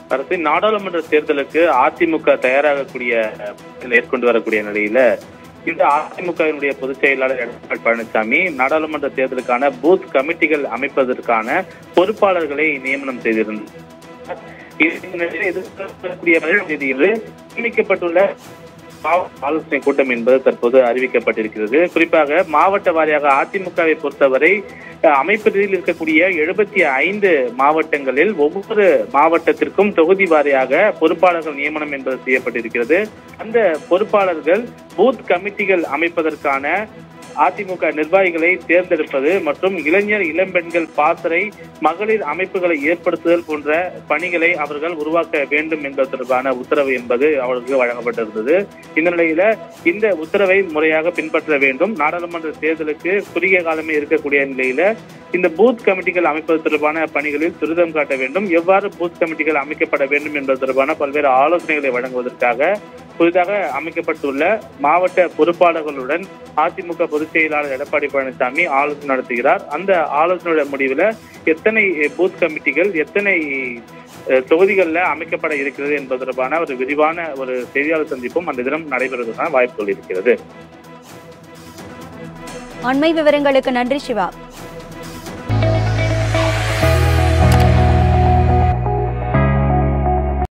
அரசு நாடாளுமன்ற தேர்தலுக்கு அதிமுக தயாராகக்கூடிய அஹ், மேற்கொண்டு வரக்கூடிய நிலையில இந்த அதிமுகவினுடைய பொதுச் செயலாளர் எடப்பாடி பழனிசாமி நாடாளுமன்ற தேர்தலுக்கான பூத் கமிட்டிகள் அமைப்பதற்கான பொறுப்பாளர்களை நியமனம் செய்திருந்தார் இந்த நிலையில் எதிர்பார்க்கக்கூடிய பதினேழாம் தேதியில் நியமிக்கப்பட்டுள்ள மாவட்ட ஆலோசனை கூட்டம் என்பது தற்போது அறிவிக்கப்பட்டிருக்கிறது குறிப்பாக மாவட்ட வாரியாக அதிமுகவை பொறுத்தவரை அஹ், அமைப்பதில் இருக்கக்கூடிய எழுபத்தி ஐந்து மாவட்டங்களில் ஒவ்வொரு மாவட்டத்திற்கும் தொகுதி வாரியாக பொறுப்பாளர்கள் நியமனம் என்பது செய்யப்பட்டிருக்கிறது அந்த பொறுப்பாளர்கள் பூத் கமிட்டிகள் அமைப்பதற்கான அதிமுக நிர்வாகிகளை தேர்ந்தெடுப்பது மற்றும் இளைஞர் இளம்பெண்கள் பாசறை மகளிர் அமைப்புகளை ஏற்படுத்துதல் போன்ற பணிகளை அவர்கள் உருவாக்க வேண்டும் என்பது தொடர்பான உத்தரவு என்பது அவர்களுக்கு வழங்கப்பட்டிருந்தது இந்த நிலையில இந்த உத்தரவை முறையாக பின்பற்ற வேண்டும் நாடாளுமன்ற தேர்தலுக்கு குறுகிய காலமே இருக்கக்கூடிய நிலையில இந்த பூத் கமிட்டிகள் அமைப்பது தொடர்பான பணிகளில் துரிதம் காட்ட வேண்டும் எவ்வாறு பூத் கமிட்டிகள் அமைக்கப்பட வேண்டும் என்பது தொடர்பான பல்வேறு ஆலோசனைகளை வழங்குவதற்காக புதிதாக அமைக்கப்பட்டுள்ள மாவட்ட பொறுப்பாளர்களுடன் அதிமுக பொதுச் செயலாளர் எடப்பாடி பழனிசாமி ஆலோசனை நடத்துகிறார் அந்த ஆலோசனையோட முடிவில் எத்தனை பூத் கமிட்டிகள் எத்தனை அஹ், தொகுதிகளில் அமைக்கப்பட இருக்கிறது என்பது தொடர்பான ஒரு விரிவான ஒரு செய்தியாளர் சந்திப்பும் அந்த தினம் நடைபெறுவதற்கான வாய்ப்புகள் இருக்கிறது அண்மை விவரங்களுக்கு நன்றி சிவா